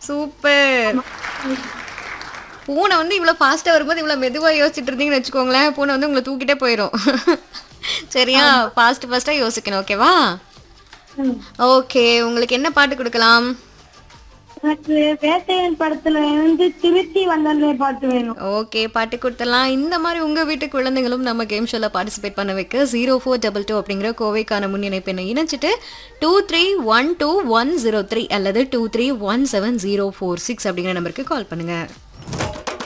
Super பூனை வந்து இவ்வளோ ஃபாஸ்ட்டாக வரும்போது இவ்வளோ மெதுவாக யோசிச்சுட்டு இருந்தீங்கன்னு வச்சுக்கோங்களேன் பூனை வந்து உங்களை தூக்கிட்டே போயிடும் சரியா ஃபாஸ்ட் ஃபாஸ்ட்டாக யோசிக்கணும் ஓகேவா ம். ஓகே உங்களுக்கு என்ன பாட்டு கொடுக்கலாம் எனக்கு வேட்டையன் படத்துல வந்து திருச்சி வந்தாலே பாட்டு வேணும் ஓகே பாட்டு கொடுத்துடலாம் இந்த மாதிரி உங்கள் வீட்டு குழந்தைங்களும் நம்ம கேம் ஷோவில் பார்ட்டிசிபேட் பண்ண வைக்க ஜீரோ ஃபோர் டபுள் டூ அப்படிங்கிற கோவைக்கான முன்னிணைப்பு எண்ணை இணைச்சிட்டு two three one two one zero three அல்லது two three one seven zero four six அப்படிங்கிற நம்பருக்கு கால் பண்ணுங்கள்